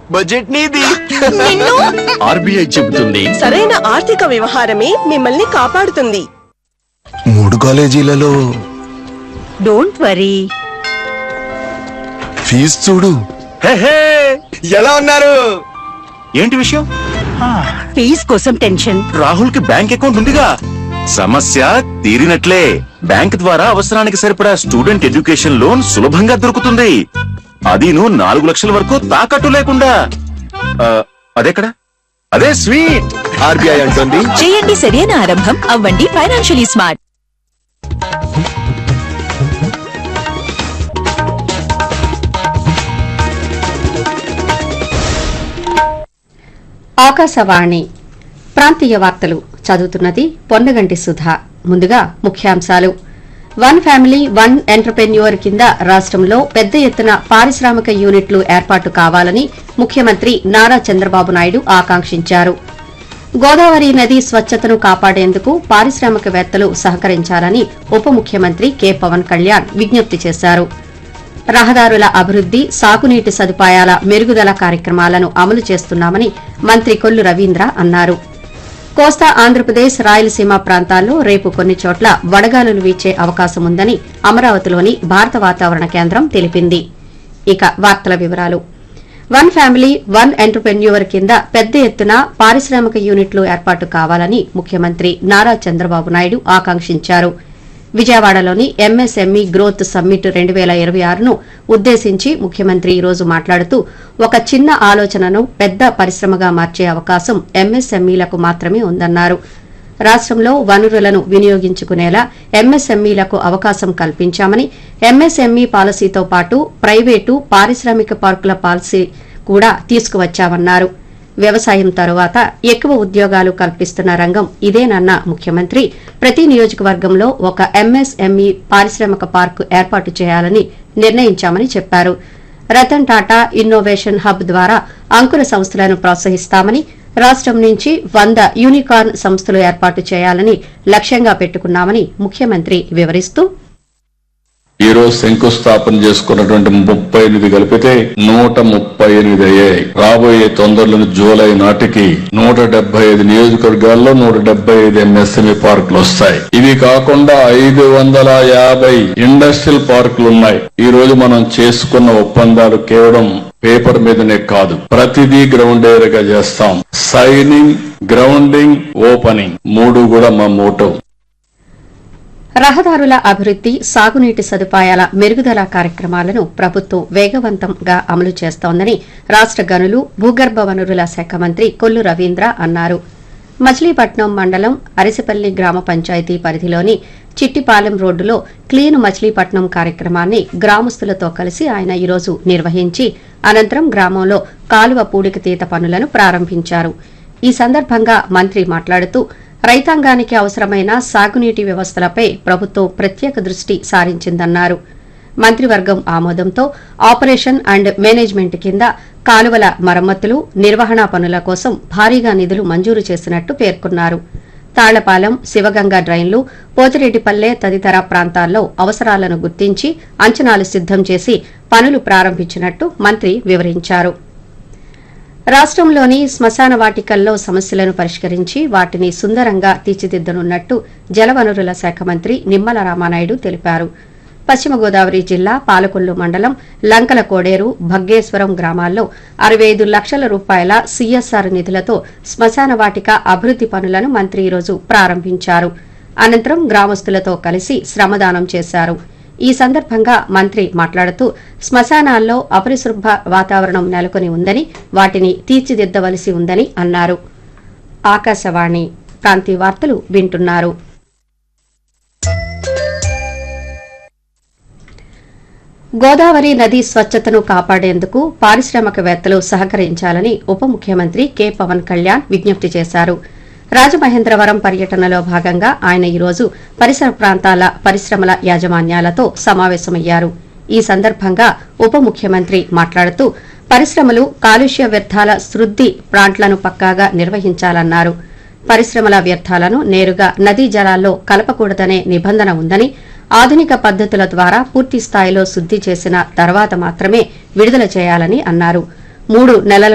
budget నీది RBI చెబుతుంది సరైన ఆర్థిక వ్యవహారమే మిమ్మల్ని కాపాడుతుంది మూడు కాలేజీలలో డోంట్ వరీ ఫీజు చూడు ఎలా ఉన్నారు ఏంటి విషయం ఫీజ్ కోసం టెన్షన్ రాహుల్ కి బ్యాంక్ అకౌంట్ ఉందిగా సమస్య తీరినట్లే బ్యాంక్ ద్వారా అవసరానికి సరిపడా స్టూడెంట్ ఎడ్యుకేషన్ లోన్ సులభంగా దొరుకుతుంది అదీను నాలుగు లక్షల వరకు తాకట్టు లేకుండా ఆ, అదెక్కడ అదే స్వీట్ ఆర్బీఐ అంటుంది చేయండి సరైన ఆరంభం అవ్వండి ఫైనాన్షియలీ స్మార్ట్ ఆకాశవాణి ప్రాంతీయ వార్తలు చదువుతున్నది పొన్నగంటి సుధా ముందుగా ముఖ్యాంశాలు వన్ ఫ్యామిలీ వన్ ఎంటర్ప్రెన్యూర్ కింద రాష్ట్రంలో పెద్ద ఎత్తున పారిశ్రామిక యూనిట్లు ఏర్పాటు కావాలని ముఖ్యమంత్రి నారా చంద్రబాబు నాయుడు ఆకాంక్షించారు గోదావరి నది స్వచ్ఛతను కాపాడేందుకు పారిశ్రామికవేత్తలు సహకరించాలని ఉప ముఖ్యమంత్రి కె పవన్ కళ్యాణ్ విజ్ఞప్తి చేశారు రహదారుల అభివృద్ది సాగునీటి సదుపాయాల మెరుగుదల కార్యక్రమాలను అమలు చేస్తున్నామని మంత్రి కొల్లు రవీంద్ర అన్నారు కోస్తా ఆంధ్రప్రదేశ్ రాయలసీమ ప్రాంతాల్లో రేపు కొన్ని చోట్ల వడగాలులు వీచే అవకాశం ఉందని అమరావతిలోని భారత వాతావరణ కేంద్రం తెలిపింది ఇక వార్తల వివరాలు వన్ ఫ్యామిలీ వన్ ఎంటర్ప్రెన్యూర్ కింద పెద్ద ఎత్తున పారిశ్రామిక యూనిట్లు ఏర్పాటు కావాలని ముఖ్యమంత్రి నారా చంద్రబాబు నాయుడు ఆకాంక్షించారు విజయవాడలోని ఎంఎస్ఎంఈ గ్రోత్ సమ్మిట్ రెండు వేల ఇరవై ఆరును ఉద్దేశించి ముఖ్యమంత్రి ఈ రోజు మాట్లాడుతూ ఒక చిన్న ఆలోచనను పెద్ద పరిశ్రమగా మార్చే అవకాశం ఎంఎస్ఎంఈలకు మాత్రమే ఉందన్నారు రాష్ట్రంలో వనరులను వినియోగించుకునేలా ఎంఎస్ఎంఈలకు అవకాశం కల్పించామని ఎంఎస్ఎంఈ పాలసీతో పాటు ప్రైవేటు పారిశ్రామిక పార్కుల పాలసీ కూడా తీసుకువచ్చామన్నారు వ్యవసాయం తరువాత ఎక్కువ ఉద్యోగాలు కల్పిస్తున్న రంగం ఇదేనన్న ముఖ్యమంత్రి ప్రతి నియోజకవర్గంలో ఒక ఎంఎస్ఎంఈ పారిశ్రామిక పార్కు ఏర్పాటు చేయాలని నిర్ణయించామని చెప్పారు రతన్ టాటా ఇన్నోవేషన్ హబ్ ద్వారా అంకుర సంస్థలను ప్రోత్సహిస్తామని రాష్ట్రం నుంచి వంద యూనికార్న్ సంస్థలు ఏర్పాటు చేయాలని లక్ష్యంగా పెట్టుకున్నామని ముఖ్యమంత్రి వివరిస్తూ ఈ రోజు శంకుస్థాపన చేసుకున్నటువంటి ముప్పై ఎనిమిది కలిపితే నూట ముప్పై ఎనిమిది అయ్యాయి రాబోయే తొందరలోని జూలై నాటికి నూట డెబ్బై ఐదు నియోజకవర్గాల్లో నూట డెబ్బై ఐదు ఎంఎస్ఎంఈ పార్కులు వస్తాయి ఇవి కాకుండా ఐదు వందల యాభై ఇండస్ట్రియల్ పార్కులు ఉన్నాయి ఈ రోజు మనం చేసుకున్న ఒప్పందాలు కేవలం పేపర్ మీదనే కాదు ప్రతిదీ గ్రౌండ్ ఏరియాగా చేస్తాం సైనింగ్ గ్రౌండింగ్ ఓపెనింగ్ మూడు కూడా మా మోటో రహదారుల అభివృద్ది సాగునీటి సదుపాయాల మెరుగుదల కార్యక్రమాలను ప్రభుత్వం వేగవంతంగా అమలు చేస్తోందని రాష్ట గనులు భూగర్భ వనరుల శాఖ మంత్రి కొల్లు రవీంద్ర అన్నారు మచిలీపట్నం మండలం అరిసిపల్లి గ్రామ పంచాయతీ పరిధిలోని చిట్టిపాలెం రోడ్డులో క్లీన్ మచిలీపట్నం కార్యక్రమాన్ని గ్రామస్తులతో కలిసి ఆయన ఈరోజు నిర్వహించి అనంతరం గ్రామంలో కాలువ పూడికతీత పనులను ప్రారంభించారు ఈ సందర్భంగా మంత్రి మాట్లాడుతూ రైతాంగానికి అవసరమైన సాగునీటి వ్యవస్థలపై ప్రభుత్వం ప్రత్యేక దృష్టి సారించిందన్నారు మంత్రివర్గం ఆమోదంతో ఆపరేషన్ అండ్ మేనేజ్మెంట్ కింద కాలువల మరమ్మతులు నిర్వహణ పనుల కోసం భారీగా నిధులు మంజూరు చేసినట్టు పేర్కొన్నారు తాళ్లపాలెం శివగంగ డ్రైన్లు పోతిరెడ్డిపల్లె తదితర ప్రాంతాల్లో అవసరాలను గుర్తించి అంచనాలు సిద్దం చేసి పనులు ప్రారంభించినట్టు మంత్రి వివరించారు రాష్ట్రంలోని శ్మశాన వాటికల్లో సమస్యలను పరిష్కరించి వాటిని సుందరంగా తీర్చిదిద్దనున్నట్టు జలవనరుల శాఖ మంత్రి నిమ్మల రామానాయుడు తెలిపారు పశ్చిమ గోదావరి జిల్లా పాలకొల్లు మండలం లంకల కోడేరు భగ్గేశ్వరం గ్రామాల్లో అరవై ఐదు లక్షల రూపాయల సీఎస్ఆర్ నిధులతో శ్మశాన వాటిక అభివృద్ది పనులను మంత్రి ఈరోజు ప్రారంభించారు అనంతరం గ్రామస్తులతో కలిసి శ్రమదానం చేశారు ఈ సందర్భంగా మంత్రి మాట్లాడుతూ శ్మశానాల్లో అపరిశుభ్ర వాతావరణం నెలకొని ఉందని వాటిని తీర్చిదిద్దవలసి ఉందని అన్నారు ఆకాశవాణి ప్రాంతీయ వార్తలు వింటున్నారు గోదావరి నది స్వచ్ఛతను కాపాడేందుకు పారిశ్రామికవేత్తలు సహకరించాలని ఉప ముఖ్యమంత్రి కె పవన్ కళ్యాణ్ విజ్ఞప్తి చేశారు రాజమహేంద్రవరం పర్యటనలో భాగంగా ఆయన ఈరోజు పరిసర ప్రాంతాల పరిశ్రమల యాజమాన్యాలతో సమావేశమయ్యారు ఈ సందర్భంగా ఉప ముఖ్యమంత్రి మాట్లాడుతూ పరిశ్రమలు కాలుష్య వ్యర్థాల శుద్ది ప్లాంట్లను పక్కాగా నిర్వహించాలన్నారు పరిశ్రమల వ్యర్థాలను నేరుగా నదీ జలాల్లో కలపకూడదనే నిబంధన ఉందని ఆధునిక పద్దతుల ద్వారా పూర్తి స్థాయిలో శుద్ది చేసిన తర్వాత మాత్రమే విడుదల చేయాలని అన్నారు మూడు నెలల